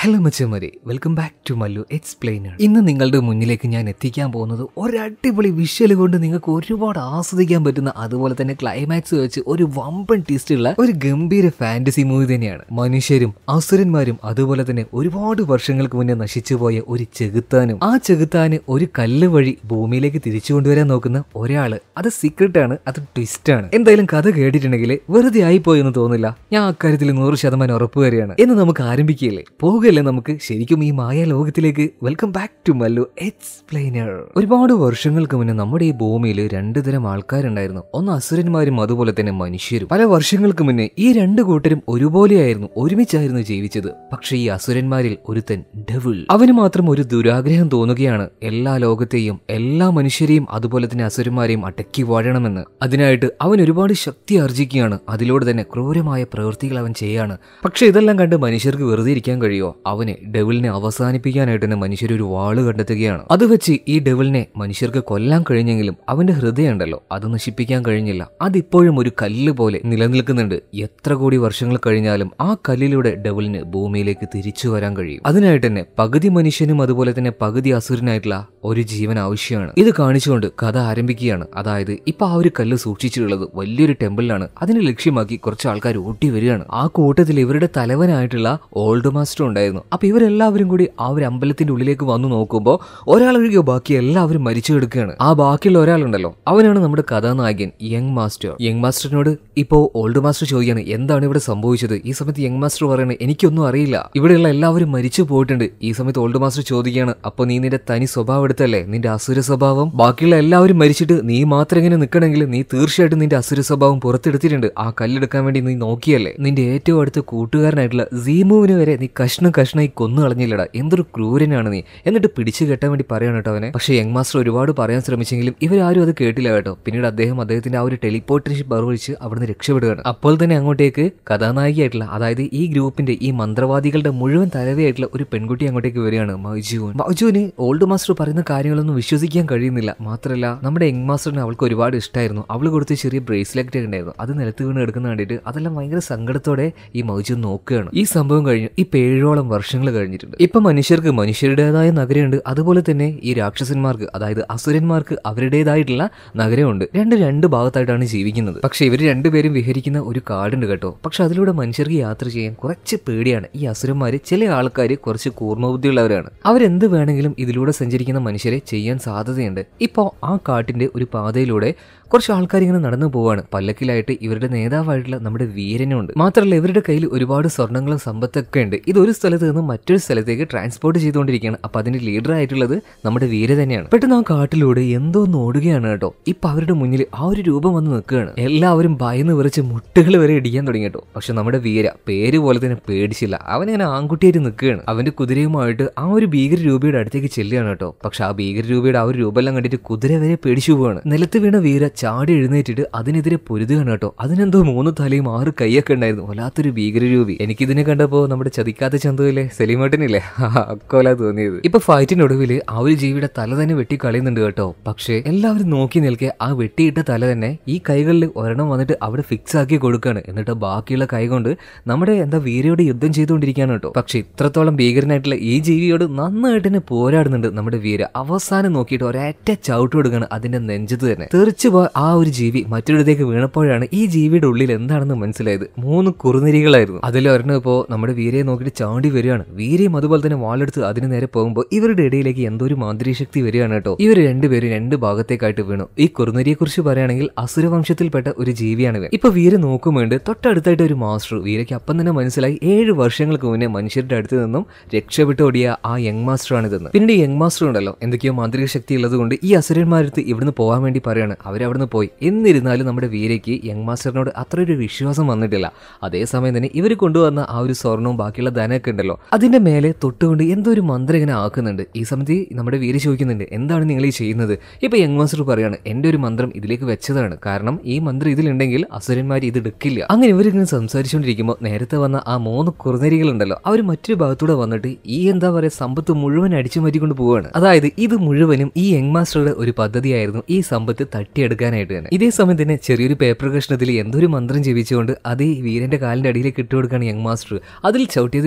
hello മച്ചമാരെ welcome back to Mallu explainer ഇന്ന് നിങ്ങളുടെ മുന്നിലേക്ക് ഞാൻ എത്തിക്കാൻ പോകുന്നത് ഒരു അടിപൊളി വിഷ്വൽ കൊണ്ട് നിങ്ങൾക്ക് ഒരുപാട് ആസ്വദിക്കാൻ പറ്റുന്ന അതുപോലെ തന്നെ ക്ലൈമാക്സ് വെച്ച് ഒരു വമ്പൻ ട്വിസ്റ്റ് ഉള്ള ഒരു ഗംഭീര ഫാന്റസി മൂവി തന്നെയാണ് മനുഷ്യരും അസുരന്മാരും അതുപോലെ തന്നെ ഒരുപാട് വർഷങ്ങൾക്ക് മുന്നേ നശിച്ചുപോയ ഒരു ചെകുത്താനും ആ ചെകുത്താന് ഒരു കല്ല് വഴി ഭൂമിയിലേക്ക് തിരിച്ചു കൊണ്ടുവരാൻ നോക്കുന്ന ഒരാള് അത് സീക്രട്ട് ആണ് അത് ട്വിസ്റ്റ് ആണ് എന്തായാലും കഥ കേട്ടിട്ടുണ്ടെങ്കിൽ വെറുതെ ആയിപ്പോയി എന്ന് തോന്നില്ല ഞാൻ അക്കാര്യത്തിൽ നൂറ് ശതമാനം ഉറപ്പ് വരികയാണ് എന്ന് നമുക്ക് ആരംഭിക്കുകയല്ലേ പോകുകയല്ലേ നമുക്ക് ശരിക്കും ഈ മായ ലോകത്തിലേക്ക് welcome back to Mallu explainer ഒരുപാട് വർഷങ്ങൾക്ക് മുന്നേ നമ്മുടെ ഈ ഭൂമിയിൽ രണ്ടു തരം ആൾക്കാരുണ്ടായിരുന്നു ഒന്ന് അസുരന്മാരും അതുപോലെ തന്നെ മനുഷ്യരും പല വർഷങ്ങൾക്ക് മുന്നേ ഈ രണ്ട് കൂട്ടരും ഒരുപോലെയായിരുന്നു ഒരുമിച്ചായിരുന്നു ജീവിച്ചത് പക്ഷേ ഈ അസുരന്മാരിൽ ഒരുത്തൻ ഡെവിൾ അവന് മാത്രം ഒരു ദുരാഗ്രഹം തോന്നുകയാണ് എല്ലാ ലോകത്തെയും എല്ലാ മനുഷ്യരെയും അതുപോലെ തന്നെ അസുരന്മാരെയും അടക്കി വാഴണമെന്ന് അതിനായിട്ട് അവൻ ഒരുപാട് ശക്തി ആർജിക്കുകയാണ് അതിലൂടെ തന്നെ ക്രൂരമായ പ്രവൃത്തികൾ അവൻ ചെയ്യാണ് പക്ഷെ ഇതെല്ലാം കണ്ട് മനുഷ്യർക്ക് വെറുതെ ഇരിക്കാൻ കഴിയോ അവന് ഡെവിളിനെ അവസാനിപ്പിക്കാനായിട്ട് തന്നെ മനുഷ്യർ ഒരു വാള് കണ്ടെത്തുകയാണ് അത് വെച്ച് ഈ ഡെവിളിനെ മനുഷ്യർക്ക് കൊല്ലാൻ കഴിഞ്ഞെങ്കിലും അവന്റെ ഹൃദയം ഉണ്ടല്ലോ അത് നശിപ്പിക്കാൻ കഴിഞ്ഞില്ല അതിപ്പോഴും ഒരു കല്ല് പോലെ നിലനിൽക്കുന്നുണ്ട് എത്ര കോടി വർഷങ്ങൾ കഴിഞ്ഞാലും ആ കല്ലിലൂടെ ഡെവിളിന് ഭൂമിയിലേക്ക് തിരിച്ചു വരാൻ കഴിയും അതിനായിട്ട് തന്നെ പകുതി മനുഷ്യനും അതുപോലെ തന്നെ പകുതി അസുരനായിട്ടുള്ള ഒരു ജീവൻ ആവശ്യമാണ് ഇത് കാണിച്ചുകൊണ്ട് കഥ ആരംഭിക്കുകയാണ് അതായത് ഇപ്പൊ ആ ഒരു കല്ല് സൂക്ഷിച്ചിട്ടുള്ളത് വലിയൊരു ടെമ്പിളിലാണ് അതിനെ ലക്ഷ്യമാക്കി കുറച്ച് ആൾക്കാർ ഓട്ടി വരികയാണ് ആ കൂട്ടത്തിൽ ഇവരുടെ തലവനായിട്ടുള്ള ഓൾഡ് മാസ്റ്റർ ഉണ്ടായിരുന്നു അപ്പൊ ഇവരെല്ലാവരും കൂടി ആ ഒരു അമ്പലത്തിന്റെ ഉള്ളിലേക്ക് വന്നു നോക്കുമ്പോൾ ഒരാളൊഴികെ ബാക്കി എല്ലാവരും മരിച്ചു കിടക്കുകയാണ് ആ ബാക്കിയുള്ള ഒരാളുണ്ടല്ലോ അവനാണ് നമ്മുടെ കഥാനായകൻ യങ് മാസ്റ്റർ യങ് മാസ്റ്ററിനോട് ഇപ്പോ ഓൾഡ് മാസ്റ്റർ ചോദിക്കുകയാണ് എന്താണ് ഇവിടെ സംഭവിച്ചത് ഈ സമയത്ത് യങ് മാസ്റ്റർ പറയുന്നത് എനിക്കൊന്നും അറിയില്ല ഇവിടെയുള്ള എല്ലാവരും മരിച്ചു പോയിട്ടുണ്ട് ഈ സമയത്ത് ഓൾഡ് മാസ്റ്റർ ചോദിക്കുകയാണ് അപ്പൊ നീ നിന്റെ തനി സ്വഭാവം എടുത്തല്ലേ നിന്റെ അസുര സ്വഭാവം ബാക്കിയുള്ള എല്ലാവരും മരിച്ചിട്ട് നീ മാത്രം ഇങ്ങനെ നിൽക്കണമെങ്കിൽ നീ തീർച്ചയായിട്ടും നിന്റെ അസുര സ്വഭാവം പുറത്തെടുത്തിട്ടുണ്ട് ആ കല്ലെടുക്കാൻ വേണ്ടി നീ നോക്കിയല്ലേ നിന്റെ ഏറ്റവും അടുത്ത കൂട്ടുകാരനായിട്ടുള്ള സീമുവിന് വരെ നീ കഷ്ണം കഷ്ണമായി കൊന്നു കളഞ്ഞില്ലടാ എന്തൊരു ക്രൂരനാണ് നീ എന്നിട്ട് പിടിച്ചു കെട്ടാൻ വേണ്ടി പറയാണ് കേട്ടോ അവനെ പക്ഷേ യങ് മാസ്റ്റർ ഒരുപാട് പറയാൻ ശ്രമിച്ചെങ്കിലും ഇവരാരും അത് കേട്ടില്ല കേട്ടോ പിന്നീട് അദ്ദേഹം അദ്ദേഹത്തിന്റെ ആ ഒരു ടെലിപ്പോർട്ടേഷൻ ബർവഴിച്ച് അവിടുന്ന് രക്ഷപ്പെടുകയാണ് അപ്പോൾ തന്നെ അങ്ങോട്ടേക്ക് കഥാനായികയായിട്ടുള്ള അതായത് ഈ ഗ്രൂപ്പിന്റെ ഈ മന്ത്രവാദികളുടെ മുഴുവൻ തലവയായിട്ടുള്ള ഒരു പെൺകുട്ടി അങ്ങോട്ടേക്ക് വരികയാണ് മൗജുവിൻ മൗജുവിന് ഓൾഡ് മാസ്റ്റർ പറയുന്ന കാര്യങ്ങളൊന്നും വിശ്വസിക്കാൻ കഴിയുന്നില്ല മാത്രമല്ല നമ്മുടെ യങ് മാസ്റ്ററിന് അവൾക്ക് ഒരുപാട് ഇഷ്ടമായിരുന്നു അവൾ കൊടുത്ത ചെറിയ ബ്രേസ്ലെറ്റ് ഒക്കെ ഉണ്ടായിരുന്നു അത് നിലത്ത് വീണ് എടുക്കുന്ന കണ്ടിട്ട് അതെല്ലാം ഭയങ്കര സങ്കടത്തോടെ ഈ മൗജു നോക്കുകയാണ് ഈ സംഭവം കഴിഞ്ഞു ഇപ്പൊ ഏഴോളം വർഷങ്ങൾ കഴിഞ്ഞിട്ടുണ്ട് ഇപ്പൊ മനുഷ്യർക്ക് മനുഷ്യരുടേതായ നഗരമുണ്ട് അതുപോലെ തന്നെ ഈ രാക്ഷസന്മാർക്ക് അതായത് അസുരന്മാർക്ക് അവരുടേതായിട്ടുള്ള നഗരമുണ്ട് രണ്ട് രണ്ട് ഭാഗത്തായിട്ടാണ് ജീവിക്കുന്നത് പക്ഷെ ഇവർ രണ്ടുപേരും വിഹരിക്കുന്ന ഒരു കാടുണ്ട് കേട്ടോ പക്ഷെ അതിലൂടെ മനുഷ്യർക്ക് യാത്ര ചെയ്യാൻ കുറച്ച് പേടിയാണ് ഈ അസുരന്മാര് ചില ആൾക്കാർ കുറച്ച് കൂർമ്മബുദ്ധിയുള്ളവരാണ് അവരെന്ത് വേണമെങ്കിലും ഇതിലൂടെ സഞ്ചരിക്കുന്ന മനുഷ്യരെ ചെയ്യാൻ സാധ്യതയുണ്ട് ഇപ്പോൾ ആ കാട്ടിന്റെ ഒരു പാതയിലൂടെ കുറച്ച് ആൾക്കാർ ഇങ്ങനെ നടന്നു പോവാണ് പല്ലക്കിലായിട്ട് ഇവരുടെ നേതാവായിട്ടുള്ള നമ്മുടെ വീരനുണ്ട് മാത്രമല്ല ഇവരുടെ കയ്യിൽ ഒരുപാട് സ്വർണ്ണങ്ങളും സമ്പത്തൊക്കെ ഉണ്ട് ഇത് ഒരു സ്ഥലത്ത് നിന്ന് മറ്റൊരു സ്ഥലത്തേക്ക് ട്രാൻസ്പോർട്ട് ചെയ്തുകൊണ്ടിരിക്കുകയാണ് അപ്പൊ അതിന്റെ ലീഡർ ആയിട്ടുള്ളത് നമ്മുടെ വീര തന്നെയാണ് പെട്ടെന്ന് ആ കാട്ടിലൂടെ എന്തോ ഒന്ന് ഓടുകയാണ് കേട്ടോ ഇപ്പൊ അവരുടെ മുന്നിൽ ആ ഒരു രൂപം വന്ന് നിൽക്കുകയാണ് എല്ലാവരും ഭയന്ന് വിറച്ച് മുട്ടുകൾ വരെ ഇടിക്കാൻ തുടങ്ങി കേട്ടോ പക്ഷെ നമ്മുടെ വീര പേര് പോലെ തന്നെ പേടിച്ചില്ല അവനിങ്ങനെ ആൺകുട്ടിയായിട്ട് നിൽക്കുകയാണ് അവന്റെ കുതിരയുമായിട്ട് ആ ഒരു ഭീകര രൂപയുടെ അടുത്തേക്ക് ചെല്ലുകയാണ് കേട്ടോ പക്ഷെ ആ ഭീകര രൂപയുടെ ആ ഒരു രൂപമെല്ലാം കണ്ടിട്ട് കുതിര വരെ പേടിച്ചു പോവാണ് നിലത്ത് വീണ വീര ചാടി എഴുന്നേറ്റിട്ട് അതിനെതിരെ പൊരുതുകയാണ് കേട്ടോ അതിനെന്തോ മൂന്ന് തലയും ആറ് കൈയൊക്കെ ഉണ്ടായിരുന്നു വല്ലാത്തൊരു ഭീകരരൂപി എനിക്കിതിനെ കണ്ടപ്പോ നമ്മുടെ ചതിക്കാത്ത ചന്തുവിലെ സെലിമേട്ടനില്ലേ അക്കോല തോന്നിയത് ഇപ്പൊ ഫൈറ്റിനൊടുവിൽ ആ ഒരു ജീവിയുടെ തല തന്നെ വെട്ടി കളയുന്നുണ്ട് കേട്ടോ പക്ഷേ എല്ലാവരും നോക്കി നിൽക്കെ ആ വെട്ടിയിട്ട തല തന്നെ ഈ കൈകളിൽ ഒരെണ്ണം വന്നിട്ട് അവിടെ ഫിക്സ് ആക്കി കൊടുക്കുകയാണ് എന്നിട്ട് ബാക്കിയുള്ള കൈ കൊണ്ട് നമ്മുടെ എന്താ വീരയോട് യുദ്ധം ചെയ്തുകൊണ്ടിരിക്കുകയാണ് കേട്ടോ പക്ഷെ ഇത്രത്തോളം ഭീകരനായിട്ടുള്ള ഈ ജീവിയോട് നന്നായിട്ട് തന്നെ പോരാടുന്നുണ്ട് നമ്മുടെ വീര അവസാനം നോക്കിയിട്ട് ഒരൊറ്റ ചവിട്ട് കൊടുക്കുകയാണ് അതിന്റെ നെഞ്ചത്ത് തന്നെ തെറിച്ചു പോയ ആ ഒരു ജീവി മറ്റൊരിടത്തേക്ക് വീണപ്പോഴാണ് ഈ ജീവിയുടെ ഉള്ളിൽ എന്താണെന്ന് മനസ്സിലായത് മൂന്ന് കുറുനിരികളായിരുന്നു അതിൽ ഒരെണ്ണം ഇപ്പോ നമ്മുടെ വീരയെ നോക്കിയിട്ട് ചാണ്ടി വരികയാണ് വീരയും അതുപോലെ തന്നെ വാളെടുത്ത് അതിന് നേരെ പോകുമ്പോൾ ഇവരുടെ ഇടയിലേക്ക് എന്തോ ഒരു മാന്ത്രിക ശക്തി വരികയാണ് കേട്ടോ ഇവർ രണ്ടുപേരും രണ്ട് ഭാഗത്തേക്കായിട്ട് വീണു ഈ കുറുനരിയെ കുറിച്ച് പറയുകയാണെങ്കിൽ അസുരവംശത്തിൽപ്പെട്ട ഒരു ജീവിയാണ് ഇവൻ ഇപ്പൊ വീര നോക്കുമ്പോണ്ട് തൊട്ടടുത്തായിട്ട് ഒരു മാസ്റ്റർ വീരയ്ക്ക് അപ്പം തന്നെ മനസ്സിലായി ഏഴ് വർഷങ്ങൾക്ക് മുന്നേ മനുഷ്യരുടെ അടുത്ത് നിന്നും രക്ഷപ്പെട്ടു ഓടിയ ആ യങ് മാസ്റ്റർ ആണിതെന്ന് പിന്നീട് യങ് മാസ്റ്റർ ഉണ്ടല്ലോ എന്തൊക്കെയോ മാന്ത്രിക ശക്തി ഉള്ളത് കൊണ്ട് ഈ അസുരന്മാരടുത്ത് ഇവിടുന്ന് പോകാൻ വേണ്ടി പറയാണ് അവരവിടുന്ന് പോയി എന്നിരുന്നാലും നമ്മുടെ വീരയ്ക്ക് യങ് മാസ്റ്ററിനോട് അത്ര ഒരു വിശ്വാസം വന്നിട്ടില്ല അതേസമയം തന്നെ ഇവർ കൊണ്ടുവന്ന ആ ഒരു സ്വർണവും ബാക്കിയുള്ള ധനമൊക്കെ ഉണ്ടല്ലോ അതിന്റെ മേലെ തൊട്ടുകൊണ്ട് എന്തോ ഒരു മന്ത്രം ഇങ്ങനെ ആക്കുന്നുണ്ട് ഈ സമയത്ത് നമ്മുടെ വീര ചോദിക്കുന്നുണ്ട് എന്താണ് നിങ്ങൾ ഈ ചെയ്യുന്നത് ഇപ്പൊ യങ് മാസ്റ്റർ പറയാണ് എന്റെ ഒരു മന്ത്രം ഇതിലേക്ക് വെച്ചതാണ് കാരണം ഈ മന്ത്രം ഇതിലുണ്ടെങ്കിൽ അസുരന്മാർ ഇത് എടുക്കില്ല അങ്ങനെ ഇവരിങ്ങനെ സംസാരിച്ചുകൊണ്ടിരിക്കുമ്പോൾ നേരത്തെ വന്ന ആ മൂന്ന് കുറുനരികളുണ്ടല്ലോ അവർ മറ്റൊരു ഭാഗത്തൂടെ വന്നിട്ട് ഈ എന്താ പറയാ സമ്പത്ത് മുഴുവൻ അടിച്ചു മാറ്റിക്കൊണ്ട് പോവാണ് അതായത് ഇത് മുഴുവനും ഈ യങ് മാസ്റ്ററുടെ ഒരു പദ്ധതിയായിരുന്നു ഈ സമ്പത്ത് തട്ടിയെടുക്കാനായിട്ട് തന്നെ ഇതേ സമയം തന്നെ ചെറിയൊരു പേപ്പർ കഷ്ണത്തിൽ എന്തൊരു മന്ത്രം ജപിച്ചുകൊണ്ട് അത് ഈ വീരന്റെ കാലിന്റെ അടിയിലേക്ക് ഇട്ടുകൊടുക്കുകയാണ് യങ് മാസ്റ്റർ അതിൽ ചവിട്ടിയത് പിന്നെ വീര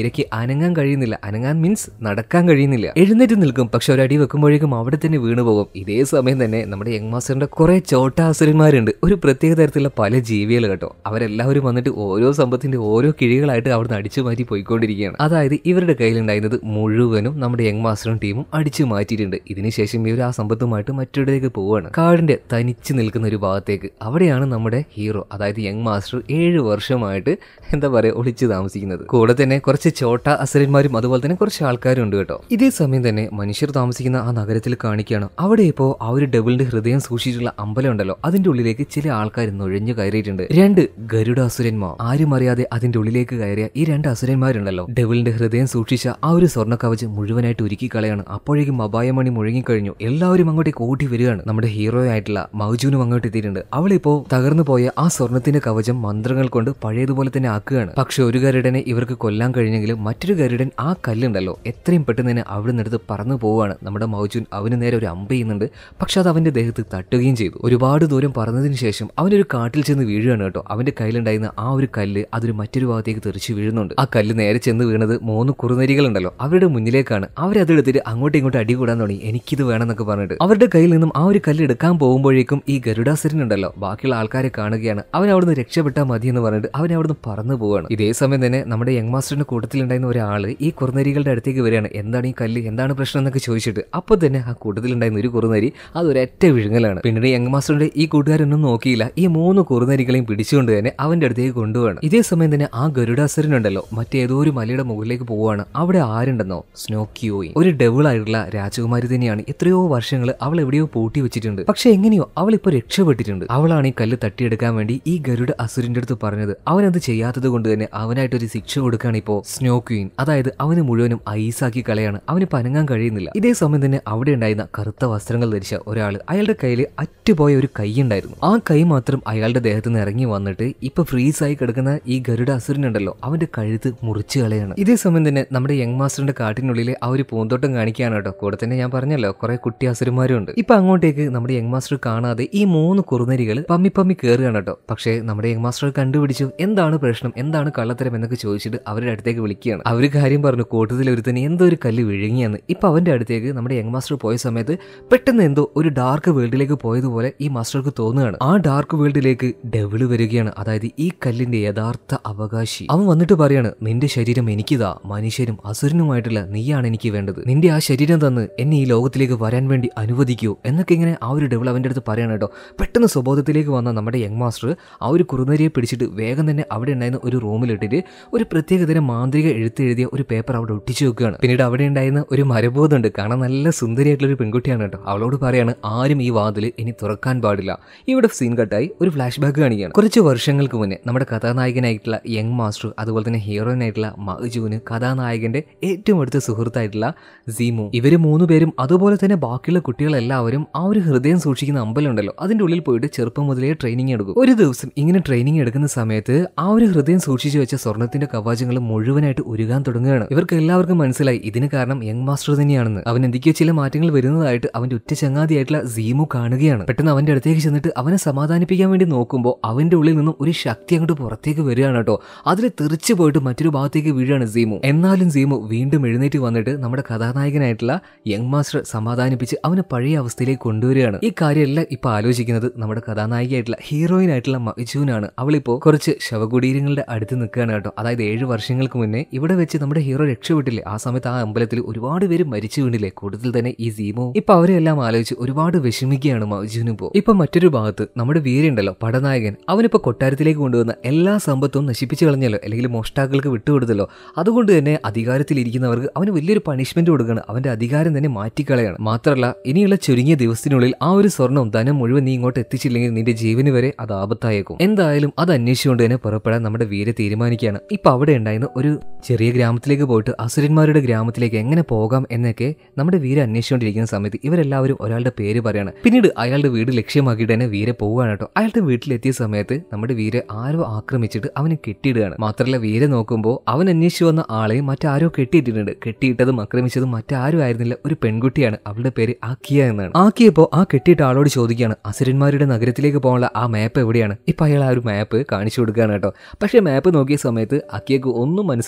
കൈലയ്ക്ക് അനങ്ങാൻ കഴിയുന്നില്ല അനങ്ങാൻ മീൻസ് നടക്കാൻ കഴിയുന്നില്ല എഴുന്നേറ്റ് നിൽക്കും പക്ഷെ ഒരടി വെക്കുമ്പോഴേക്കും അവിടെ തന്നെ വീണു പോകും ഇതേ സമയം തന്നെ നമ്മുടെ യങ് മാസ്റ്ററിന്റെ കുറെ ചോട്ടാസുരന്മാരുണ്ട് ഒരു പ്രത്യേക തരത്തിലുള്ള പല ജീവികൾ കേട്ടോ അവരെല്ലാവരും വന്നിട്ട് ഓരോ സമ്പത്തിന്റെ ഓരോ കിഴികളായിട്ട് അവിടുന്ന് അടിച്ചു മാറ്റി പോയിക്കൊണ്ടിരിക്കുകയാണ് അതായത് ഇവരുടെ കയ്യിലുണ്ടായിരുന്നത് മുഴുവനും നമ്മുടെ യങ് മാസ്റ്ററും ടീമും അടിച്ചു മാറ്റിയിട്ടുണ്ട് ഇതിനുശേഷം ഇവർ ആ സമ്പത്തുമായിട്ട് മറ്റൊരിടത്തേക്ക് പോവുകയാണ് കാടിന്റെ തനിച്ച് നിൽക്കുന്ന ഒരു ഭാഗത്തേക്ക് അവിടെയാണ് നമ്മുടെ ഹീറോ അതായത് യങ് മാസ്റ്റർ ഏഴ് വർഷമായിട്ട് എന്താ പറയുക ഒളിച്ചു താമസിക്കുന്നത് കൂടെ തന്നെ കുറച്ച് ചോട്ട അസുരന്മാരും അതുപോലെ തന്നെ കുറച്ച് ആൾക്കാരും ഉണ്ട് കേട്ടോ ഇതേ സമയം തന്നെ മനുഷ്യർ താമസിക്കുന്ന ആ നഗരത്തിൽ കാണിക്കുകയാണ് അവിടെ ഇപ്പോൾ ആ ഒരു ഡബിളിന്റെ ഹൃദയം സൂക്ഷിച്ചിട്ടുള്ള അമ്പലം ഉണ്ടല്ലോ അതിന്റെ ഉള്ളിലേക്ക് ചില ആൾക്കാർ നുഴഞ്ഞു കയറിയിട്ടുണ്ട് രണ്ട് ഗരുഡ അസുരന്മാർ ആരും അറിയാതെ അതിന്റെ ഉള്ളിലേക്ക് കയറിയ ഈ രണ്ട് അസുരന്മാരുണ്ടല്ലോ ഡബിളിന്റെ ഹൃദയം സൂക്ഷിച്ച ആ ഒരു സ്വർണ്ണ കവച് മുഴുവനായിട്ട് ഒരുക്കി കളയാണ് അപ്പോഴേക്കും അപായമണി മുഴങ്ങിക്കഴിഞ്ഞു എല്ലാവരും അങ്ങോട്ടേക്ക് ഓടി വരികയാണ് നമ്മുടെ ഹീറോ ആയിട്ടുള്ള മൗജൂനും അങ്ങോട്ട് എത്തിയിട്ടുണ്ട് അവളിപ്പോ തകർന്നു പോയ ആ സ്വർണത്തിന്റെ കവചം മന്ത്രങ്ങൾ കൊണ്ട് പഴയതുപോലെ തന്നെ ആക്കുകയാണ് പക്ഷെ ഒരു ഗരുഡനെ ഇവർക്ക് കൊല്ലാൻ കഴിഞ്ഞെങ്കിലും മറ്റൊരു ഗരുഡൻ ആ കല്ലുണ്ടല്ലോ എത്രയും പെട്ടെന്ന് തന്നെ അവിടെ നിന്നെടുത്ത് പറന്നു പോവുകയാണ് നമ്മുടെ മൗജൂൻ അവന് നേരെ ഒരു അമ്പ ചെയ്യുന്നുണ്ട് പക്ഷെ അത് അവന്റെ ദേഹത്ത് തട്ടുകയും ചെയ്തു ഒരുപാട് ദൂരം പറന്നതിന് ശേഷം അവനൊരു കാട്ടിൽ ചെന്ന് വീഴുകയാണ് കേട്ടോ അവന്റെ കയ്യിലുണ്ടായിരുന്ന ആ ഒരു കല്ല് അതൊരു മറ്റൊരു ഭാഗത്തേക്ക് തെറിച്ച് വീഴുന്നുണ്ട് ആ കല്ല് നേരെ ചെന്ന് വീണത് മൂന്ന് കുറുനരികളുണ്ടല്ലോ അവരുടെ മുന്നിലേക്കാണ് അവരതെടുത്തിട്ട് അങ്ങോട്ടും ഇങ്ങോട്ടും അടി കൂടാൻ തുടങ്ങി എനിക്കിത് വേണമെന്നൊക്കെ പറഞ്ഞിട്ട് അവരുടെ കയ്യിൽ നിന്നും ആ ഒരു കല്ല് എടുക്കാൻ പോകുമ്പോഴേക്കും ഈ ഗരുഡാസുരൻ ഉണ്ടല്ലോ ബാക്കിയുള്ള ആൾക്കാരെ കാണുകയാണ് അവൻ അവിടുന്ന് രക്ഷപ്പെട്ടാൽ മതി എന്ന് പറഞ്ഞിട്ട് അവൻ അവിടുന്ന് പറന്നു പോവാണ് ഇതേ സമയം തന്നെ നമ്മുടെ യങ് മാസ്റ്ററിന്റെ കൂട്ടത്തിലുണ്ടായിരുന്ന ഒരാള് ഈ കുറുനരികളുടെ അടുത്തേക്ക് വരികയാണ് എന്താണ് ഈ കല്ല് എന്താണ് പ്രശ്നം എന്നൊക്കെ ചോദിച്ചിട്ട് അപ്പോൾ തന്നെ ആ കൂട്ടത്തിലുണ്ടായിരുന്ന ഒരു കുറുനരി അത് ഒരൊറ്റ വിഴുങ്ങലാണ് പിന്നീട് യങ് മാസ്റ്ററുടെ ഈ കൂട്ടുകാരൊന്നും നോക്കിയില്ല ഈ മൂന്ന് കുറുനരികളെയും പിടിച്ചുകൊണ്ട് തന്നെ അവന്റെ അടുത്തേക്ക് കൊണ്ടുപോകണം ഇതേ സമയം തന്നെ ആ ഗരുഡാസുരൻ ഉണ്ടല്ലോ മറ്റേതോ ഒരു മലയുടെ മുകളിലേക്ക് പോവാണ് അവിടെ ആരുണ്ടെന്നോ സ്നോക്കിയോയി ഒരു ഡെവിൾ ആയിട്ടുള്ള രാജകുമാരി തന്നെയാണ് എത്രയോ വർഷങ്ങൾ അവൾ എവിടെയോ പൂട്ടി വെച്ചിട്ടുണ്ട് പക്ഷെ എങ്ങനെയോ അവൾ ഇപ്പൊ രക്ഷപ്പെട്ടിട്ടുണ്ട് അവളാണ് ഈ കല്ല് തട്ടിയെടുക്കാൻ വേണ്ടി ഈ ഗരുഡ അസുരന്റെ അടുത്ത് പറഞ്ഞത് അവനത് ചെയ്യാത്തത് കൊണ്ട് തന്നെ അവനായിട്ടൊരു ശിക്ഷ കൊടുക്കുകയാണ് ഇപ്പോ സ്നോ ക്വീൻ അതായത് അവന് മുഴുവനും ഐസാക്കി കളയാണ് അവന് പനങ്ങാൻ കഴിയുന്നില്ല ഇതേ സമയം തന്നെ അവിടെ ഉണ്ടായിരുന്ന കറുത്ത വസ്ത്രങ്ങൾ ധരിച്ച ഒരാൾ അയാളുടെ കയ്യിൽ അറ്റുപോയ ഒരു കൈ ഉണ്ടായിരുന്നു ആ കൈ മാത്രം അയാളുടെ ദേഹത്ത് നിന്ന് ഇറങ്ങി വന്നിട്ട് ഇപ്പൊ ഫ്രീസ് ആയി കിടക്കുന്ന ഈ ഗരുഡ അസുരനുണ്ടല്ലോ അവന്റെ കഴുത്ത് മുറിച്ചു കളയാണ് ഇതേ സമയം തന്നെ നമ്മുടെ യങ് മാസ്റ്ററിന്റെ കാട്ടിനുള്ളിലെ ആ ഒരു പൂന്തോട്ടം കാണിക്കുകയാണ് കേട്ടോ കൂടെ തന്നെ ഞാൻ പറഞ്ഞല്ലോ കുറെ കുട്ടി അസുരന്മാരും ഉണ്ട് ഇപ്പൊ അങ്ങോട്ടേക്ക് നമ്മുടെ യങ് മാസ്റ്റർ കാണാതെ ഈ മൂന്ന് കുറുനരികൾ പമ്മി പമ്മി കയറുകയാണ് കേട്ടോ പക്ഷേ നമ്മുടെ യങ് മാസ്റ്റർ കണ്ടുപിടിച്ചു എന്താണ് പ്രശ്നം എന്താണ് കള്ളത്തരം എന്നൊക്കെ ചോദിച്ചിട്ട് അവരുടെ അടുത്തേക്ക് വിളിക്കുകയാണ് അവർ കാര്യം പറഞ്ഞു കൂട്ടത്തിൽ ഒരുത്തന് എന്തോ ഒരു കല്ല് വിഴുങ്ങിയെന്ന് ഇപ്പൊ അവന്റെ അടുത്തേക്ക് നമ്മുടെ യങ് മാസ്റ്റർ പോയ സമയത്ത് പെട്ടെന്ന് എന്തോ ഒരു ഡാർക്ക് വേൾഡിലേക്ക് പോയതുപോലെ ഈ മാസ്റ്റർക്ക് തോന്നുകയാണ് ആ ഡാർക്ക് വേൾഡിലേക്ക് ഡെവിള് വരികയാണ് അതായത് ഈ കല്ലിന്റെ യഥാർത്ഥ അവകാശി അവൻ വന്നിട്ട് പറയാണ് നിന്റെ ശരീരം എനിക്കിതാ മനുഷ്യരും അസുരനുമായിട്ടുള്ള നീയാണ് എനിക്ക് വേണ്ടത് നിന്റെ ആ ശരീരം തന്ന് എന്നെ ഈ ലോകത്തിലേക്ക് വരാൻ വേണ്ടി അനുവദിക്കൂ എന്നൊക്കെ ഇങ്ങനെ ആ ഒരു ഡെവിൾ അവന്റെ അടുത്ത് പറയാണ് കേട്ടോ പെട്ടെന്ന് സ്വബോധത്തിലേക്ക് വന്ന നമ്മുടെ യങ് മാസ്റ്റർ ആ ഒരു കുറുനരിയെ പിടിച്ചിട്ട് വേഗം തന്നെ അവിടെ ഉണ്ടായിരുന്ന ഒരു റൂമിലിട്ടിട്ട് ഒരു പ്രത്യേകതരം മാന്ത്രിക എഴുത്തെഴുതിയ ഒരു പേപ്പർ അവിടെ ഒട്ടിച്ചു വെക്കുകയാണ് പിന്നീട് അവിടെ ഉണ്ടായിരുന്ന ഒരു മരബോധമുണ്ട് കാണാൻ നല്ല സുന്ദരിയായിട്ടുള്ള ഒരു പെൺകുട്ടിയാണ് കേട്ടോ അവളോട് പറയാണ് ആരും ഈ വാതിൽ ഇനി തുറക്കാൻ പാടില്ല ഇവിടെ സീൻ കട്ടായി ഒരു ഫ്ലാഷ് ബാക്ക് കാണിക്കുകയാണ് കുറച്ച് വർഷങ്ങൾക്ക് മുന്നേ നമ്മുടെ കഥാനായകനായിട്ടുള്ള യങ് മാസ്റ്റർ അതുപോലെ തന്നെ ഹീറോയിൻ ആയിട്ടുള്ള മഹജുവിന് കഥാനായകന്റെ ഏറ്റവും അടുത്ത സുഹൃത്തായിട്ടുള്ള സീമു ഇവര് മൂന്ന് പേരും അതുപോലെ തന്നെ ബാക്കിയുള്ള കുട്ടികളെല്ലാവരും ആ ഒരു ഹൃദയം സൂക്ഷിക്കുന്ന അമ്പലം ഉണ്ടല്ലോ അതിന്റെ ഉള്ളിൽ പോയിട്ട് ചെറുപ്പം മുതലേ ട്രെയിനിങ് എടുക്കും ഒരു ദിവസം ഇങ്ങനെ ട്രെയിനിങ് എടുക്കുന്ന സമയത്ത് ആ ഒരു ഹൃദയം സൂക്ഷിച്ചു വെച്ച സ്വർണത്തിന്റെ കവാചങ്ങൾ മുഴുവനായിട്ട് ഉരുകാൻ തുടങ്ങുകയാണ് ഇവർക്ക് എല്ലാവർക്കും മനസ്സിലായി ഇതിന് കാരണം യങ് മാസ്റ്റർ തന്നെയാണെന്ന് അവൻ എന്തൊക്കെയോ ചില മാറ്റങ്ങൾ വരുന്നതായിട്ട് അവന്റെ ഉറ്റ ചങ്ങാതിയായിട്ടുള്ള സീമു കാണുകയാണ് പെട്ടെന്ന് അവന്റെ അടുത്തേക്ക് ചെന്നിട്ട് അവനെ സമാധാനിപ്പിക്കാൻ വേണ്ടി നോക്കുമ്പോൾ അവന്റെ ഉള്ളിൽ നിന്നും ഒരു ശക്തി അങ്ങോട്ട് പുറത്തേക്ക് വരികയാണ് കേട്ടോ അതിൽ തെറിച്ചു പോയിട്ട് മറ്റൊരു ഭാഗത്തേക്ക് വീഴാണ് സീമു എന്നാലും സീമു വീണ്ടും എഴുന്നേറ്റ് വന്നിട്ട് നമ്മുടെ കഥാനായകനായിട്ടുള്ള യങ് മാസ്റ്റർ സമാധാനിപ്പിച്ച് അവനെ പഴയ അവസ്ഥയിലേക്ക് കൊണ്ടുവരികയാണ് ഈ കാര്യമെല്ലാം ഇപ്പൊ ആലോചിക്കുന്നത് നമ്മുടെ കഥാനായികയായിട്ടുള്ള ഹീറോയിൻ ആയിട്ടുള്ള മജുവിനാണ് അവളിപ്പോ കുറച്ച് ശവകുടീരങ്ങളുടെ അടുത്ത് നിൽക്കുകയാണ് കേട്ടോ അതായത് ഏഴ് വർഷങ്ങൾക്ക് മുന്നേ ഇവിടെ വെച്ച് നമ്മുടെ ഹീറോ രക്ഷപ്പെട്ടില്ലേ ആ സമയത്ത് ആ അമ്പലത്തിൽ ഒരുപാട് പേര് മരിച്ചു വീണില്ലേ കൂടുതൽ തന്നെ ഈ സീമോ ഇപ്പൊ അവരെല്ലാം ആലോചിച്ച് ഒരുപാട് വിഷമിക്കുകയാണ് മജുവിന് ഇപ്പോ ഇപ്പൊ മറ്റൊരു ഭാഗത്ത് നമ്മുടെ വീരുണ്ടല്ലോ പടനായകൻ അവനിപ്പോ കൊട്ടാരത്തിലേക്ക് കൊണ്ടുവന്ന എല്ലാ സമ്പത്തും നശിപ്പിച്ചു കളഞ്ഞല്ലോ അല്ലെങ്കിൽ മോഷ്ടാക്കൾക്ക് വിട്ടുകൊടുത്തല്ലോ അതുകൊണ്ട് തന്നെ അധികാരത്തിലിരിക്കുന്നവർക്ക് അവന് വലിയൊരു പണിഷ്മെന്റ് കൊടുക്കുകയാണ് അവന്റെ അധികാരം തന്നെ മാറ്റിക്കളയാണ് മാത്രമല്ല ഇനിയുള്ള ചുരുങ്ങിയ ദിവസത്തിനുള്ളിൽ ആ ഒരു സ്വർണം ധനം മുഴുവൻ നീ ഇങ്ങോട്ട് എത്തിച്ചില്ലെങ്കിൽ നിന്റെ ജീവന് വരെ അത് ആപത്തായേക്കും എന്തായാലും അത് അന്വേഷിച്ചുകൊണ്ട് തന്നെ പുറപ്പെടാൻ നമ്മുടെ വീര തീരുമാനിക്കുകയാണ് ഇപ്പൊ അവിടെ ഉണ്ടായിരുന്ന ഒരു ചെറിയ ഗ്രാമത്തിലേക്ക് പോയിട്ട് അസുരന്മാരുടെ ഗ്രാമത്തിലേക്ക് എങ്ങനെ പോകാം എന്നൊക്കെ നമ്മുടെ വീര അന്വേഷിച്ചുകൊണ്ടിരിക്കുന്ന സമയത്ത് ഇവരെല്ലാവരും ഒരാളുടെ പേര് പറയാണ് പിന്നീട് അയാളുടെ വീട് ലക്ഷ്യമാക്കിയിട്ട് തന്നെ വീര പോവുകയാണ് കേട്ടോ അയാളുടെ വീട്ടിലെത്തിയ സമയത്ത് നമ്മുടെ വീര ആരോ ആക്രമിച്ചിട്ട് അവനെ കെട്ടിയിടുകയാണ് മാത്രമല്ല വീര നോക്കുമ്പോൾ അവൻ അന്വേഷിച്ചു വന്ന ആളെയും മറ്റാരോ കെട്ടിയിട്ടിട്ടുണ്ട് കെട്ടിയിട്ടതും ആക്രമിച്ചതും മറ്റാരും ആയിരുന്നില്ല ഒരു പെൺകുട്ടിയാണ് അവളുടെ പേര് ആക്കിയ എന്നാണ് ആക്കിയപ്പോ ആ കെട്ടിയിട്ട ആളോട് ചോദിക്കുകയാണ് അസുരന്മാരുടെ നഗരത്തിലേക്ക് പോകാനുള്ള ആ മാപ്പ് എവിടെയാണ് ഇപ്പൊ അയാൾ ആ ഒരു മാപ്പ് കാണിച്ചു കൊടുക്കുകയാണ് കേട്ടോ പക്ഷേ മാപ്പ് നോക്കിയ സമയത്ത് അക്കിയക്ക് ഒന്നും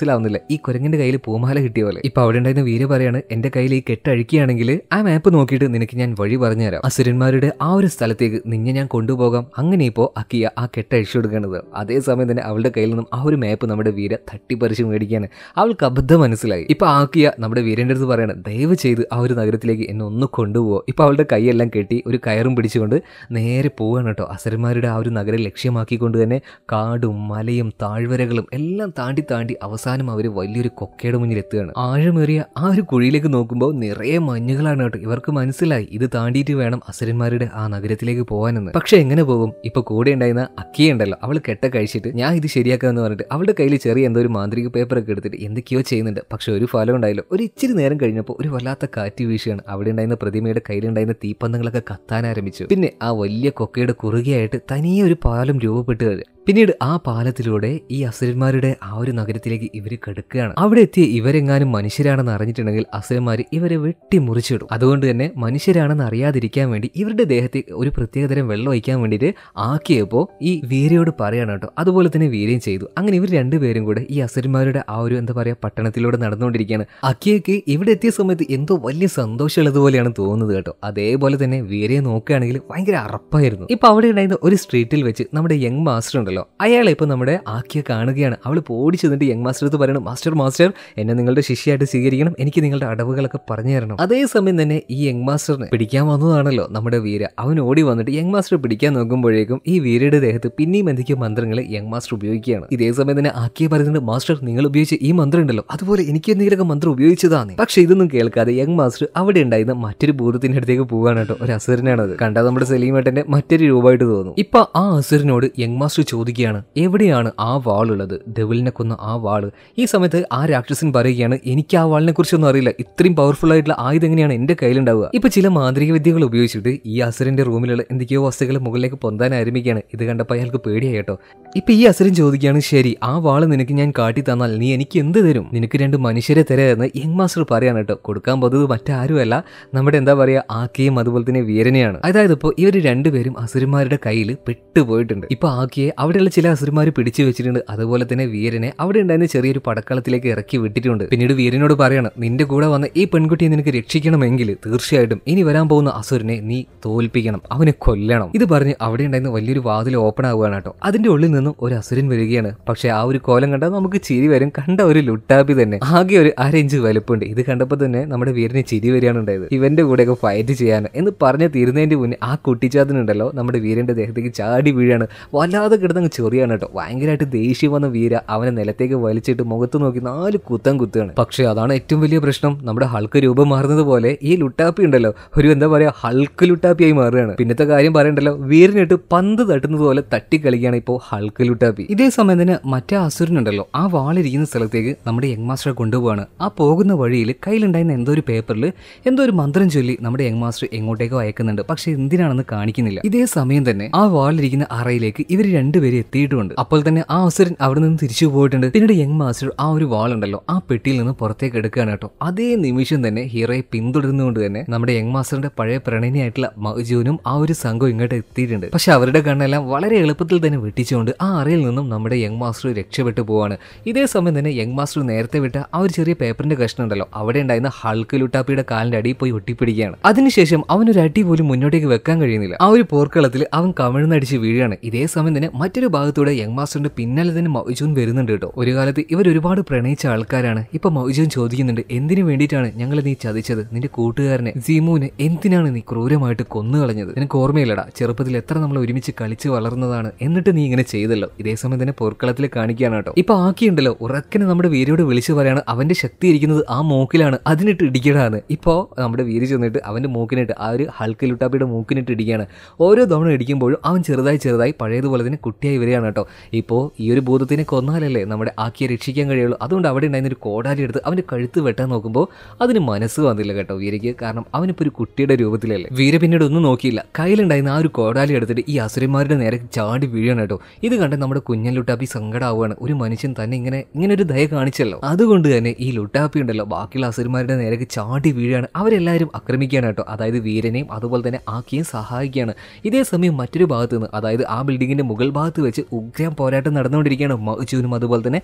മനസ്സിലാവുന്നില്ല ഈ കുരങ്ങിന്റെ കയ്യിൽ പൂമാല കിട്ടിയ പോലെ ഇപ്പൊ അവിടെ ഉണ്ടായിരുന്ന വീര പറയാണ് എന്റെ കയ്യിൽ ഈ കെട്ട് അഴിക്കുകയാണെങ്കിൽ ആ മാപ്പ് നോക്കിയിട്ട് നിനക്ക് ഞാൻ വഴി പറഞ്ഞുതരാം അസുരന്മാരുടെ ആ ഒരു സ്ഥലത്തേക്ക് നിന്നെ ഞാൻ കൊണ്ടുപോകാം അങ്ങനെ ഇപ്പോ അക്കിയ ആ കെട്ട് അഴിച്ചു കൊടുക്കേണ്ടത് അതേസമയം തന്നെ അവളുടെ കയ്യിൽ നിന്നും ആ ഒരു മാപ്പ് നമ്മുടെ വീര തട്ടിപ്പറിച്ച് മേടിക്കാണ് അവൾക്ക് അബദ്ധം മനസ്സിലായി ഇപ്പൊ ആക്കിയ നമ്മുടെ വീരന്റെ അടുത്ത് പറയാണ് ദയവ് ചെയ്ത് ആ ഒരു നഗരത്തിലേക്ക് എന്നെ ഒന്ന് കൊണ്ടുപോകുമോ ഇപ്പൊ അവളുടെ കൈയെല്ലാം കെട്ടി ഒരു കയറും പിടിച്ചുകൊണ്ട് നേരെ പോവാണ് കേട്ടോ അസുരന്മാരുടെ ആ ഒരു നഗരം ലക്ഷ്യമാക്കിക്കൊണ്ട് തന്നെ കാടും മലയും താഴ്വരകളും എല്ലാം താണ്ടി താണ്ടി അവസാനം അവർ വലിയൊരു കൊക്കയുടെ മുന്നിൽ എത്തുകയാണ് ആഴമേറിയ ആ ഒരു കുഴിയിലേക്ക് നോക്കുമ്പോൾ നിറയെ മഞ്ഞുകളാണ് കേട്ടോ ഇവർക്ക് മനസ്സിലായി ഇത് താണ്ടിയിട്ട് വേണം അസുരന്മാരുടെ ആ നഗരത്തിലേക്ക് പോകാനെന്ന് പക്ഷെ എങ്ങനെ പോകും ഇപ്പൊ കൂടെ ഉണ്ടായിരുന്ന അക്കിയ ഉണ്ടല്ലോ അവൾ കെട്ട കഴിച്ചിട്ട് ഞാൻ ഇത് ശരിയാക്കാന്ന് പറഞ്ഞിട്ട് അവളുടെ കയ്യിൽ ചെറിയ എന്തോ ഒരു മാന്ത്രിക പേപ്പറൊക്കെ എടുത്തിട്ട് എന്തൊക്കെയോ ചെയ്യുന്നുണ്ട് പക്ഷെ ഒരു ഫലം ഉണ്ടായില്ല ഒരു ഇച്ചിരി നേരം കഴിഞ്ഞപ്പോൾ ഒരു വല്ലാത്ത കാറ്റ് വീശുകയാണ് അവിടെ ഉണ്ടായിരുന്ന പ്രതിമയുടെ കയ്യിലുണ്ടായിരുന്ന തീപ്പന്തങ്ങളൊക്കെ കത്താൻ ആരംഭിച്ചു പിന്നെ ആ വലിയ കൊക്കയുടെ കുറുകയായിട്ട് തനിയെ ഒരു പാലം രൂപപ്പെട്ട് കഴിഞ്ഞു പിന്നീട് ആ പാലത്തിലൂടെ ഈ അസുരന്മാരുടെ ആ ഒരു നഗരത്തിലേക്ക് ഇവർ കടുക്കുകയാണ് അവിടെ എത്തിയ ഇവരെങ്ങാനും മനുഷ്യരാണെന്ന് അറിഞ്ഞിട്ടുണ്ടെങ്കിൽ അസുരന്മാർ ഇവരെ വെട്ടി മുറിച്ചിടും അതുകൊണ്ട് തന്നെ മനുഷ്യരാണെന്ന് അറിയാതിരിക്കാൻ വേണ്ടി ഇവരുടെ ദേഹത്തേക്ക് ഒരു പ്രത്യേകതരം വെള്ളം ഒഴിക്കാൻ വേണ്ടിയിട്ട് ആക്കിയപ്പോൾ ഈ വീരയോട് പറയാണ് കേട്ടോ അതുപോലെ തന്നെ വീരയും ചെയ്തു അങ്ങനെ ഇവർ രണ്ടുപേരും കൂടെ ഈ അസുരന്മാരുടെ ആ ഒരു എന്താ പറയാ പട്ടണത്തിലൂടെ നടന്നുകൊണ്ടിരിക്കുകയാണ് അക്കിയക്ക് ഇവിടെ എത്തിയ സമയത്ത് എന്തോ വലിയ സന്തോഷമുള്ളതുപോലെയാണ് തോന്നുന്നത് കേട്ടോ അതേപോലെ തന്നെ വീരയെ നോക്കുകയാണെങ്കിൽ ഭയങ്കര അറപ്പായിരുന്നു ഇപ്പൊ അവിടെ ഉണ്ടായിരുന്ന ഒരു സ്ട്രീറ്റിൽ വെച്ച് നമ്മുടെ യങ് മാസ്റ്റർ ഉണ്ടല്ലോ അയാളെ ഇപ്പൊ നമ്മുടെ ആക്കിയ കാണുകയാണ് അവൾ പോടി ചെന്നിട്ട് യങ് മാസ്റ്റർ അടുത്ത് പറയണം മാസ്റ്റർ മാസ്റ്റർ എന്നെ നിങ്ങളുടെ ശിഷ്യയായിട്ട് സ്വീകരിക്കണം എനിക്ക് നിങ്ങളുടെ അടവുകളൊക്കെ പറഞ്ഞു തരണം അതേസമയം തന്നെ ഈ യങ് മാസ്റ്ററിനെ പിടിക്കാൻ വന്നതാണല്ലോ നമ്മുടെ വീര അവൻ ഓടി വന്നിട്ട് യങ് മാസ്റ്റർ പിടിക്കാൻ നോക്കുമ്പോഴേക്കും ഈ വീരയുടെ ദേഹത്ത് പിന്നെയും എന്തൊക്കെയോ മന്ത്രങ്ങൾ യങ് മാസ്റ്റർ ഉപയോഗിക്കുകയാണ് ഇതേ സമയം തന്നെ ആക്കിയ പറയുന്നുണ്ട് മാസ്റ്റർ നിങ്ങൾ ഉപയോഗിച്ച ഈ മന്ത്രം ഉണ്ടല്ലോ അതുപോലെ എനിക്ക് എന്തെങ്കിലുമൊക്കെ മന്ത്രം ഉപയോഗിച്ചതാണ് പക്ഷെ ഇതൊന്നും കേൾക്കാതെ യങ് മാസ്റ്റർ അവിടെ ഉണ്ടായിരുന്ന മറ്റൊരു ഭൂതത്തിന്റെ അടുത്തേക്ക് പോവാണ് കേട്ടോ ഒരു അസുരനാണത് കണ്ടാൽ നമ്മുടെ സലീമേട്ടന്റെ മറ്റൊരു രൂപമായിട്ട് തോന്നും ഇപ്പൊ ആ അസുരനോട് യങ് മാസ്റ്റർ ചോദിക്കുകയാണ് എവിടെയാണ് ആ വാളുള്ളത് ഡെവിലിനെ കൊന്ന ആ വാള് ഈ സമയത്ത് ആ രാക്ഷസൻ പറയുകയാണ് എനിക്ക് ആ വാളിനെ കുറിച്ചൊന്നും അറിയില്ല ഇത്രയും പവർഫുൾ ആയിട്ടുള്ള ആയുധം എങ്ങനെയാണ് എന്റെ കയ്യിലുണ്ടാവുക ഇപ്പൊ ചില മാന്ത്രിക വിദ്യകൾ ഉപയോഗിച്ചിട്ട് ഈ അസുരന്റെ റൂമിലുള്ള എന്തൊക്കെയോ വസ്തുക്കൾ മുകളിലേക്ക് പൊന്താൻ ആരംഭിക്കുകയാണ് ഇത് കണ്ടപ്പോൾ അയാൾക്ക് പേടിയായി കേട്ടോ ഇപ്പൊ ഈ അസുരൻ ചോദിക്കുകയാണ് ശരി ആ വാള് നിനക്ക് ഞാൻ കാട്ടി തന്നാൽ നീ എനിക്ക് എന്ത് തരും നിനക്ക് രണ്ട് മനുഷ്യരെ തരാമെന്ന് യങ് മാസ്റ്റർ പറയാണ് കേട്ടോ കൊടുക്കാൻ പതിവ് മറ്റാരുമല്ല നമ്മുടെ എന്താ പറയാ ആക്കിയും അതുപോലെ തന്നെ വീരനെയാണ് അതായത് ഇപ്പോൾ ഇവർ രണ്ടുപേരും അസുരന്മാരുടെ കയ്യിൽ പെട്ടുപോയിട്ടുണ്ട് ഇപ്പൊ ആക്കിയെ അവിടെയുള്ള ചില അസുരന്മാർ പിടിച്ചു വെച്ചിട്ടുണ്ട് അതുപോലെ തന്നെ വീരനെ അവിടെ ഉണ്ടായിരുന്ന ചെറിയൊരു പടക്കളത്തിലേക്ക് ഇറക്കി വിട്ടിട്ടുണ്ട് പിന്നീട് വീരനോട് പറയാണ് നിന്റെ കൂടെ വന്ന ഈ പെൺകുട്ടിയെ നിനക്ക് രക്ഷിക്കണമെങ്കിൽ തീർച്ചയായിട്ടും ഇനി വരാൻ പോകുന്ന അസുരനെ നീ തോൽപ്പിക്കണം അവനെ കൊല്ലണം ഇത് പറഞ്ഞ് അവിടെ ഉണ്ടായിരുന്ന വലിയൊരു വാതിൽ ഓപ്പൺ ആവുകയാണ് കേട്ടോ അതിന്റെ ഉള്ളിൽ നിന്നും ഒരു അസുരൻ വരികയാണ് പക്ഷെ ആ ഒരു കോലം കണ്ടാൽ നമുക്ക് ചിരി വരും കണ്ട ഒരു ലുട്ടാപ്പി തന്നെ ആകെ ഒരു അരഞ്ച് വലുപ്പുണ്ട് ഇത് കണ്ടപ്പോൾ തന്നെ നമ്മുടെ വീരന് ചിരി വരികയാണ് ഉണ്ടായത് ഇവന്റെ കൂടെയൊക്കെ ഫൈറ്റ് ചെയ്യാൻ എന്ന് പറഞ്ഞു തീരുന്നതിന്റെ മുന്നേ ആ കുട്ടിച്ചാത്തിനുണ്ടല്ലോ നമ്മുടെ വീരന്റെ ദേഹത്തേക്ക് ചാടി വീഴാണ് വല്ലാതെ കിടന്നങ്ങ് ചൊറിയാണ് കേട്ടോ ഭയങ്കരമായിട്ട് ദേഷ്യം വന്ന വീര അവനെ നിലത്തേക്ക് വലിച്ചിട്ട് മുഖത്ത് നോക്കി നാല് കുത്തം കുത്തുകയാണ് പക്ഷെ അതാണ് ഏറ്റവും വലിയ പ്രശ്നം നമ്മുടെ ഹൾക്ക് രൂപം മാറുന്നത് പോലെ ഈ ലുട്ടാപ്പി ഉണ്ടല്ലോ ഒരു എന്താ പറയാ ഹൾക്ക് ലുട്ടാപ്പിയായി മാറുകയാണ് പിന്നത്തെ കാര്യം പറയണ്ടല്ലോ വീരനിട്ട് പന്ത് തട്ടുന്നത് പോലെ തട്ടി കളിക്കുകയാണ് ഇപ്പോൾ ഹൾക്ക് ലുട്ടാപ്പി ഇതേ സമയം തന്നെ മറ്റേ അസുരനുണ്ടല്ലോ ആ വാളിരിക്കുന്ന സ്ഥലത്തേക്ക് നമ്മുടെ യങ് മാസ്റ്ററെ കൊണ്ടുപോവാണ് ആ പോകുന്ന വഴിയിൽ കയ്യിലുണ്ടായിരുന്ന എന്തോ ഒരു പേപ്പറിൽ എന്തോ ഒരു മന്ത്രം ചൊല്ലി നമ്മുടെ യങ് മാസ്റ്റർ എങ്ങോട്ടേക്കോ അയക്കുന്നുണ്ട് പക്ഷെ എന്തിനാണെന്ന് കാണിക്കുന്നില്ല ഇതേ സമയം തന്നെ ആ വാളിരിക്കുന്ന അറയിലേക്ക് ഇവർ രണ്ടുപേരും എത്തിയിട്ടുമുണ്ട് അപ്പോൾ തന്നെ ആ അസുരൻ അവിടെ നിന്ന് തിരിച്ചു പോയിട്ടുണ്ട് പിന്നീട് യങ് മാസ്റ്റർ ആ ഒരു വാളുണ്ടല്ലോ ആ പെട്ടിയിൽ നിന്ന് പുറത്തേക്ക് എടുക്കുകയാണ് കേട്ടോ അതേ നിമിഷം തന്നെ ഹീറോയെ പിന്തുടരുന്നുകൊണ്ട് തന്നെ നമ്മുടെ യങ് മാസ്റ്ററിന്റെ പഴയ പ്രണയിനിയായിട്ടുള്ള മൗജൂനും ആ ഒരു സംഘം ഇങ്ങോട്ട് എത്തിയിട്ടുണ്ട് പക്ഷെ അവരുടെ കണ്ണെല്ലാം വളരെ എളുപ്പത്തിൽ തന്നെ വെട്ടിച്ചുകൊണ്ട് ആ അറയിൽ നിന്നും നമ്മുടെ യങ് മാസ്റ്റർ രക്ഷപ്പെട്ടു പോവാണ് ഇതേ സമയം തന്നെ യങ് മാസ്റ്റർ നേരത്തെ വിട്ട ആ ഒരു ചെറിയ പേപ്പറിന്റെ കഷ്ണം ഉണ്ടല്ലോ അവിടെ ഉണ്ടായിരുന്ന ഹൾക്ക് ലുട്ടാപ്പിയുടെ കാലിന്റെ അടിയിൽ പോയി ഒട്ടിപ്പിടിക്കുകയാണ് അതിനുശേഷം അവനൊരു അടി പോലും മുന്നോട്ടേക്ക് വെക്കാൻ കഴിയുന്നില്ല ആ ഒരു പോർക്കളത്തിൽ അവൻ കമിഴ്ന്നടിച്ച് വീഴുകയാണ് ഇതേ സമയം തന്നെ മറ്റൊരു ഭാഗത്തൂടെ യങ് മാസ്റ്ററിന്റെ പിന്നാലെ തന്നെ മൗജൂൻ വരുന്നുണ്ട് കേട്ടോ ഒരു കാലത്ത് ഇവർ ഒരുപാട് പ്രണയിച്ച ആൾക്കാരാണ് ഇപ്പൊ മൗജൂൻ ചോദിക്കുന്നുണ്ട് എന്തിനു വേണ്ടിയിട്ടാണ് ഞങ്ങൾ നീ ചതിച്ചത് നിന്റെ കൂട്ടുകാരനെ സീമുവിനെ എന്തിനാണ് നീ ക്രൂരമായിട്ട് കൊന്നു കളഞ്ഞത് നിനക്ക് ഓർമ്മയില്ലടാ ചെറുപ്പത്തിൽ എത്ര നമ്മൾ ഒരുമിച്ച് കളിച്ച് വളർന്നതാണ് എന്നിട്ട് നീ ഇങ്ങനെ ചെയ്തല്ലോ ഇതേ സമയം തന്നെ പോർക്കളത്തിൽ കാണിക്കുകയാണ് കേട്ടോ ഇപ്പൊ ആക്കിയുണ്ടല്ലോ ഉറക്കനെ നമ്മുടെ വീരയോട് വിളിച്ചു പറയാണ് അവന്റെ ശക്തി ഇരിക്കുന്നത് ആ മൂക്കിലാണ് അതിനിട്ട് ഇടിക്കടാന്ന് ഇപ്പോ നമ്മുടെ വീര് ചെന്നിട്ട് അവന്റെ മൂക്കിനിട്ട് ആ ഒരു ഹൾക്ക് ലുട്ടാപ്പിയുടെ മൂക്കിനിട്ട് ഇടിക്കുകയാണ് ഓരോ തവണ ഇടിക്കുമ്പോഴും അവൻ ചെറുതായി ചെറുതായി പഴയതുപോലെ തന്നെ കുട്ടിയായി വരികയാണ് കേട്ടോ ഇപ്പോൾ ഈ ഒരു ഭൂതത്തിനെ കൊന്നാലല്ലേ നമ്മുടെ ആക്കിയെ രക്ഷിക്കാൻ കഴിയുള്ളൂ അതുകൊണ്ട് അവിടെ ഉണ്ടായിരുന്ന ഒരു കോടാലി എടുത്ത് അവന്റെ കഴുത്ത് വെട്ടാൻ നോക്കുമ്പോൾ അതിന് മനസ്സ് വന്നില്ല കേട്ടോ വീരയ്ക്ക് കാരണം അവനിപ്പോൾ ഒരു കുട്ടിയുടെ രൂപത്തിലല്ലേ വീര പിന്നീട് ഒന്നും നോക്കിയില്ല കയ്യിലുണ്ടായിരുന്ന ആ ഒരു കോടാലി എടുത്തിട്ട് ഈ അസുരന്മാരുടെ നേരെ ചാടി വീഴാണ് കേട്ടോ ഇത് കണ്ട് നമ്മുടെ കുഞ്ഞൻ ലുട്ടാപ്പി സങ്കടമാവുകയാണ് ഒരു മനുഷ്യൻ തന്നെ ഇങ്ങനെ ഇങ്ങനെ ഒരു ദയ കാണിച്ചല്ലോ അതുകൊണ്ട് തന്നെ ഈ ലുട്ടാപ്പി ഉണ്ടല്ലോ ബാക്കിയുള്ള അസുരന്മാരുടെ നേരെ ചാടി വീഴാണ് അവരെല്ലാവരും ആക്രമിക്കുകയാണ് കേട്ടോ അതായത് വീരനെയും അതുപോലെ തന്നെ ആക്കിയും സഹായിക്കുകയാണ് ഇതേ സമയം മറ്റൊരു ഭാഗത്ത് നിന്ന് അതായത് ആ ബിൽഡിങ്ങിന്റെ മുകൾ ഭാഗത്ത് വെച്ച് ഉഗ്രം പോരാട്ടം നടന്നുകൊണ്ടിരിക്കുകയാണ് മൗജൂനും അതുപോലെ തന്നെ യങ്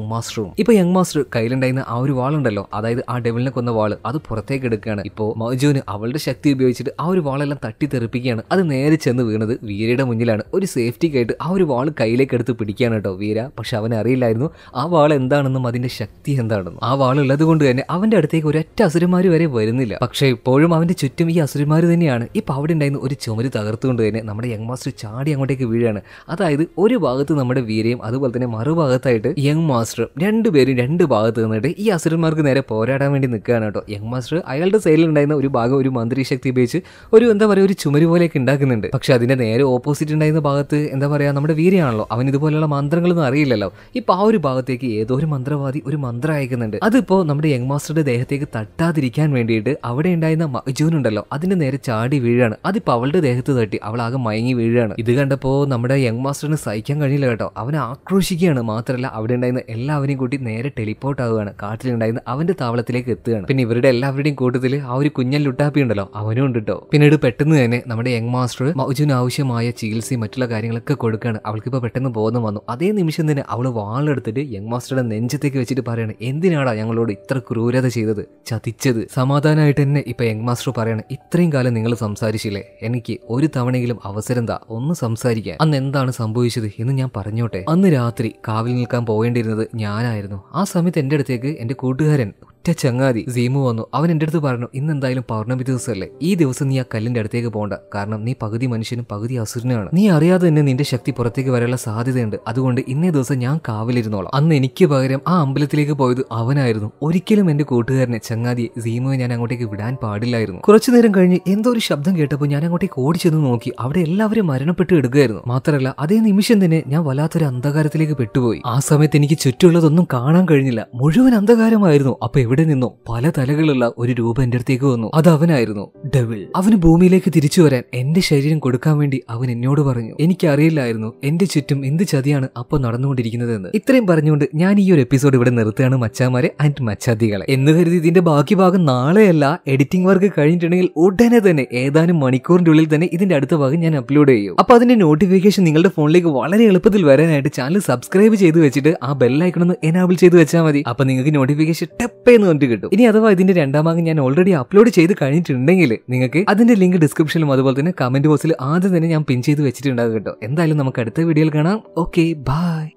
യങ് മാസ്റ്ററും ഇപ്പൊ യങ് മാസ്റ്റർ കയ്യിലുണ്ടായിരുന്ന ആ ഒരു വാളുണ്ടല്ലോ അതായത് ആ ഡെവിലിനെ കൊന്ന വാള് അത് പുറത്തേക്ക് എടുക്കുകയാണ് ഇപ്പോ മൗജുവിന് അവളുടെ ശക്തി ഉപയോഗിച്ചിട്ട് ആ ഒരു വാളെല്ലാം തട്ടി തെറിപ്പിക്കുകയാണ് അത് നേരെ ചെന്ന് വീണത് വീരയുടെ മുന്നിലാണ് ഒരു സേഫ്റ്റിക്കായിട്ട് ആ ഒരു വാൾ കയ്യിലേക്ക് എടുത്ത് പിടിക്കുകയാണ് കേട്ടോ വീര പക്ഷെ അവന് അറിയില്ലായിരുന്നു ആ വാൾ എന്താണെന്നും അതിന്റെ ശക്തി എന്താണെന്നും ആ വാൾ ഉള്ളത് കൊണ്ട് തന്നെ അവന്റെ അടുത്തേക്ക് ഒരൊറ്റ അസുരന്മാര് വരെ വരുന്നില്ല പക്ഷെ ഇപ്പോഴും അവന്റെ ചുറ്റും ഈ അസുരന്മാര് തന്നെയാണ് ഇപ്പൊ അവിടെ ഉണ്ടായിരുന്ന ഒരു ചുമര് തകർത്തുകൊണ്ട് തന്നെ നമ്മുടെ യങ് മാസ്റ്റർ ചാടി അങ്ങോട്ടേക്ക് വീഴാണ് അതായത് ഒരു ഭാഗത്ത് നമ്മുടെ വീരയും അതുപോലെ തന്നെ മറുഭാഗത്തായിട്ട് യങ് മാസ്റ്റർ രണ്ടുപേരും രണ്ട് ഭാഗത്ത് നിന്നിട്ട് ഈ അസുരന്മാർക്ക് നേരെ പോരാടാൻ വേണ്ടി നിൽക്കുകയാണ് കേട്ടോ യങ് മാസ്റ്റർ അയാളുടെ സൈഡിൽ ഉണ്ടായിരുന്ന ഒരു ഭാഗം ഒരു മന്ത്രി ശക്തി ഉപയോഗിച്ച് ഒരു എന്താ പറയുക ഒരു ചുമര് പോലെയൊക്കെ ഉണ്ടാക്കുന്നുണ്ട് പക്ഷെ അതിന്റെ നേരെ ഓപ്പോസിറ്റ് ഉണ്ടായിരുന്ന ഭാഗത്ത് എന്താ പറയാ നമ്മുടെ വീരയാണല്ലോ അവൻ ഇതുപോലെയുള്ള മന്ത്രങ്ങളൊന്നും അറിയില്ലല്ലോ ഇപ്പൊ ആ ഒരു ഭാഗത്തേക്ക് ഏതോ ഒരു മന്ത്രവാദി ഒരു മന്ത്രം അയക്കുന്നുണ്ട് അതിപ്പോ നമ്മുടെ യങ് മാസ്റ്ററുടെ ദേഹത്തേക്ക് തട്ടാതിരിക്കാൻ വേണ്ടിയിട്ട് അവിടെ ഉണ്ടായിരുന്ന മജൂൻ ഉണ്ടല്ലോ അതിന്റെ നേരെ ചാടി വീഴാണ് അതിപ്പോ അവളുടെ ദേഹത്ത് തട്ടി അവൾ ആകെ മയങ്ങി വീഴാണ് ഇത് കണ്ടപ്പോ നമ്മുടെ യങ് മാസ്റ്ററിന് സഹിക്കാൻ കഴിയില്ല കേട്ടോ അവനെ ആക്രോശിക്കുകയാണ് മാത്രമല്ല അവിടെ ഉണ്ടായിരുന്ന എല്ലാവരെയും കൂട്ടി നേരെ ടെലിപ്പോർട്ട് ആവുകയാണ് കാട്ടിലുണ്ടായിരുന്ന അവന്റെ താവളത്തിലേക്ക് എത്തുകയാണ് പിന്നെ ഇവരുടെ എല്ലാവരുടെയും കൂട്ടത്തിൽ ആ ഒരു കുഞ്ഞൻ ലുട്ടാപ്പി ഉണ്ടല്ലോ അവനും ഉണ്ട് കേട്ടോ പിന്നീട് പെട്ടെന്ന് തന്നെ നമ്മുടെ യങ് മാസ്റ്റർ മൗജുന് ആവശ്യമായ ചികിത്സയും മറ്റുള്ള കാര്യങ്ങളൊക്കെ കൊടുക്കുകയാണ് അവൾക്കിപ്പോ പെട്ടെന്ന് ബോധം വന്നു അതേ നിമിഷം തന്നെ അവള് വാളെടുത്തിട്ട് യങ് മാസ്റ്ററുടെ നെഞ്ചത്തേക്ക് വെച്ചിട്ട് പറയാണ് എന്തിനാടാ ഞങ്ങളോട് ഇത്ര ക്രൂരത ചെയ്തത് ചതിച്ചത് സമാധാനമായിട്ട് തന്നെ ഇപ്പൊ യങ് മാസ്റ്റർ പറയാണ് ഇത്രയും കാലം നിങ്ങൾ സംസാരിച്ചില്ലേ എനിക്ക് ഒരു തവണയെങ്കിലും അവസരം താ ഒന്ന് സംസാരിക്കാൻ അന്ന് എന്താണ് സംഭവിച്ചത് എന്ന് ഞാൻ പറഞ്ഞോട്ടെ അന്ന് രാത്രി കാവിൽ നിൽക്കാൻ പോകേണ്ടിയിരുന്നത് ഞാനായിരുന്നു ആ സമയത്ത് എന്റെ അടുത്തേക്ക് എന്റെ കൂട്ടുകാരൻ ഒറ്റ ചങ്ങാതി സീമു വന്നു അവൻ എൻ്റെ അടുത്ത് പറഞ്ഞു ഇന്ന് എന്തായാലും പൗർണമി ദിവസമല്ലേ ഈ ദിവസം നീ ആ കല്ലിന്റെ അടുത്തേക്ക് പോകണ്ട കാരണം നീ പകുതി മനുഷ്യനും പകുതി അസുരനാണ് നീ അറിയാതെ തന്നെ നിന്റെ ശക്തി പുറത്തേക്ക് വരാനുള്ള സാധ്യതയുണ്ട് അതുകൊണ്ട് ഇന്നേ ദിവസം ഞാൻ കാവിലിരുന്നോളാം അന്ന് എനിക്ക് പകരം ആ അമ്പലത്തിലേക്ക് പോയത് അവനായിരുന്നു ഒരിക്കലും എന്റെ കൂട്ടുകാരനെ ചങ്ങാതിയെ സീമുവെ ഞാൻ അങ്ങോട്ടേക്ക് വിടാൻ പാടില്ലായിരുന്നു കുറച്ചു നേരം കഴിഞ്ഞ് എന്തോ ഒരു ശബ്ദം കേട്ടപ്പോൾ ഞാൻ അങ്ങോട്ടേക്ക് ഓടിച്ചെന്ന് നോക്കി അവിടെ എല്ലാവരും മരണപ്പെട്ട് എടുക്കുകയായിരുന്നു മാത്രമല്ല അതേ നിമിഷം തന്നെ ഞാൻ വല്ലാത്തൊരു അന്ധകാരത്തിലേക്ക് പെട്ടുപോയി ആ സമയത്ത് എനിക്ക് ചുറ്റുമുള്ളതൊന്നും കാണാൻ കഴിഞ്ഞില്ല മുഴുവൻ അന്ധകാരമായിരുന്നു അപ്പൊ എവിടെ നിന്നോ പല തലകളുള്ള ഒരു രൂപം എന്റെ അടുത്തേക്ക് വന്നു അത് അവനായിരുന്നു ഡെവിൾ അവന് ഭൂമിയിലേക്ക് തിരിച്ചു വരാൻ എന്റെ ശരീരം കൊടുക്കാൻ വേണ്ടി അവൻ എന്നോട് പറഞ്ഞു എനിക്കറിയില്ലായിരുന്നു എന്റെ ചുറ്റും എന്ത് ചതിയാണ് അപ്പൊ നടന്നുകൊണ്ടിരിക്കുന്നതെന്ന് ഇത്രയും പറഞ്ഞുകൊണ്ട് ഞാൻ ഈ ഒരു എപ്പിസോഡ് ഇവിടെ നിർത്തുകയാണ് മച്ചാമാരെ ആൻഡ് മച്ചാദികളെ എന്ന് കരുതി ഇതിന്റെ ബാക്കി ഭാഗം നാളെയല്ല എഡിറ്റിംഗ് വർക്ക് കഴിഞ്ഞിട്ടുണ്ടെങ്കിൽ ഉടനെ തന്നെ ഏതാനും മണിക്കൂറിന്റെ ഉള്ളിൽ തന്നെ ഇതിന്റെ അടുത്ത ഭാഗം ഞാൻ അപ്ലോഡ് ചെയ്യും അപ്പൊ അതിന്റെ നോട്ടിഫിക്കേഷൻ നിങ്ങളുടെ ഫോണിലേക്ക് വളരെ എളുപ്പത്തിൽ വരാനായിട്ട് ചാനൽ സബ്സ്ക്രൈബ് ചെയ്ത് വെച്ചിട്ട് ആ ബെല്ലൈക്കൺ ഒന്ന് എനാബിൾ ചെയ്ത് വെച്ചാൽ മതി അപ്പൊ നിങ്ങൾക്ക് നോട്ടിഫിക്കേഷൻ ടെപ്പ് എന്ന് പറഞ്ഞിട്ട് കിട്ടും ഇനി അഥവാ ഇതിന്റെ രണ്ടാം ഭാഗം ഞാൻ ഓൾറെഡി അപ്ലോഡ് ചെയ്ത് കഴിഞ്ഞിട്ടുണ്ടെങ്കിൽ നിങ്ങൾക്ക് അതിന്റെ ലിങ്ക് ഡിസ്ക്രിപ്ഷനിലും അതുപോലെ തന്നെ കമന്റ് ബോക്സിൽ ആദ്യം തന്നെ ഞാൻ പിൻ ചെയ്ത് വെച്ചിട്ടുണ്ടാകും കേട്ടോ എന്തായാലും നമുക്ക് അടുത്ത വീഡിയോയിൽ കാണാം ഓക്കെ ബൈ